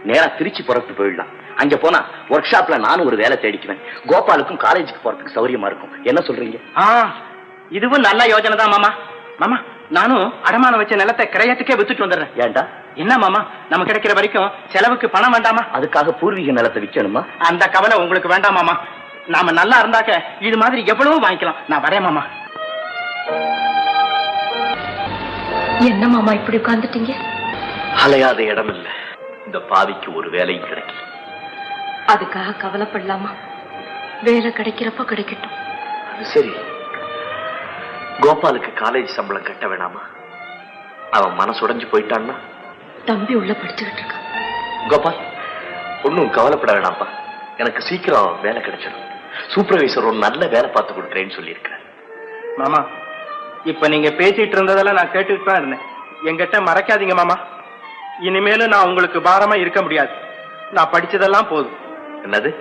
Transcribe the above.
நேரா திருச்சி புறப்பட்டு போயிடலாம் அங்க போனா ஒர்க் ஷாப்ல நானும் ஒரு வேலை தேடிக்குவேன் கோபாலுக்கும் காலேஜுக்கு போறதுக்கு சௌரியமா இருக்கும் என்ன சொல்றீங்க ஆ இதுவும் நல்ல யோஜனை தான் மாமா மாமா நானும் அடமானம் வச்ச நிலத்தை கிரையத்துக்கே வித்துட்டு வந்துடுறேன் ஏன்டா என்ன மாமா நம்ம கிடைக்கிற வரைக்கும் செலவுக்கு பணம் வேண்டாமா அதுக்காக பூர்வீக நிலத்தை விற்கணுமா அந்த கவலை உங்களுக்கு வேண்டாம் மாமா நாம நல்லா இருந்தாக்க இது மாதிரி எவ்வளவு வாங்கிக்கலாம் நான் வரேன் மாமா என்ன மாமா இப்படி உட்கார்ந்துட்டீங்க அலையாத இடம் இல்ல இந்த பாவிக்கு ஒரு வேலையும் கிடைக்கல அதுக்காக கவலைப்படலாமா வேலை கிடைக்கிறப்ப கிடைக்கட்டும் அது சரி கோபாலுக்கு காலேஜ் சம்பளம் கட்ட வேணாமா அவன் மனசு உடைஞ்சு போயிட்டான்னா தம்பி உள்ள படிச்சுக்கிட்டு இருக்கான் கோபால் ஒன்னும் கவலைப்பட வேணாம்ப்பா எனக்கு சீக்கிரம் வேலை கிடைச்சிடும் சூப்பர்வைசர் ஒரு நல்ல வேலை பார்த்து கொடுக்குறேன்னு சொல்லியிருக்கிறேன் மாமா இப்ப நீங்க பேசிட்டு இருந்ததெல்லாம் நான் கேட்டுட்டு தான் இருந்தேன் என்கிட்ட மறைக்காதீங்க மாமா இனிமேலும் நான் உங்களுக்கு பாரமா இருக்க முடியாது நான் படிச்சதெல்லாம் போதும் என்னது